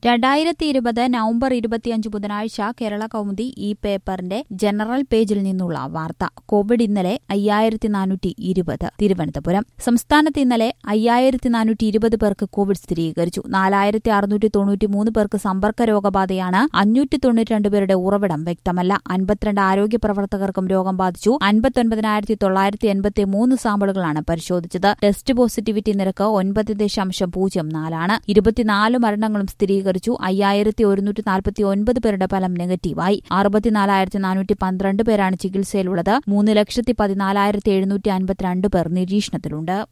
രണ്ടായിരത്തി ഇരുപത് നവംബർ ഇരുപത്തിയഞ്ച് ബുധനാഴ്ച കേരള കൗമുദി ഈ പേപ്പറിന്റെ ജനറൽ പേജിൽ നിന്നുള്ള വാർത്ത കോവിഡ് ഇന്നലെ അയ്യായിരത്തി നാനൂറ്റി ഇരുപത് തിരുവനന്തപുരം സംസ്ഥാനത്ത് ഇന്നലെ അയ്യായിരത്തി നാനൂറ്റി ഇരുപത് പേർക്ക് കോവിഡ് സ്ഥിരീകരിച്ചു നാലായിരത്തി അറുന്നൂറ്റി തൊണ്ണൂറ്റി മൂന്ന് പേർക്ക് സമ്പർക്ക രോഗബാധയാണ് അഞ്ഞൂറ്റി തൊണ്ണൂറ്റിരണ്ട് പേരുടെ ഉറവിടം വ്യക്തമല്ല അൻപത്തിരണ്ട് ആരോഗ്യ പ്രവർത്തകർക്കും രോഗം ബാധിച്ചു അൻപത്തൊൻപതിനായിരത്തി തൊള്ളായിരത്തി എൺപത്തി മൂന്ന് സാമ്പിളുകളാണ് പരിശോധിച്ചത് ടെസ്റ്റ് പോസിറ്റിവിറ്റി നിരക്ക് ഒൻപത് ദശാംശം പൂജ്യം നാലാണ് ഇരുപത്തിനാല് മരണങ്ങളും സ്ഥിരീകരിച്ചു അയ്യായിരത്തി ഒരുന്നൂറ്റി നാൽപ്പത്തി ഒൻപത് പേരുടെ ഫലം നെഗറ്റീവായി അറുപത്തിനാലായിരത്തി നാനൂറ്റി പന്ത്രണ്ട് പേരാണ് ചികിത്സയിലുള്ളത് മൂന്ന് ലക്ഷത്തി പതിനാലായിരത്തി എഴുന്നൂറ്റി അൻപത്തിരണ്ട് പേർ നിരീക്ഷണത്തിലുണ്ട്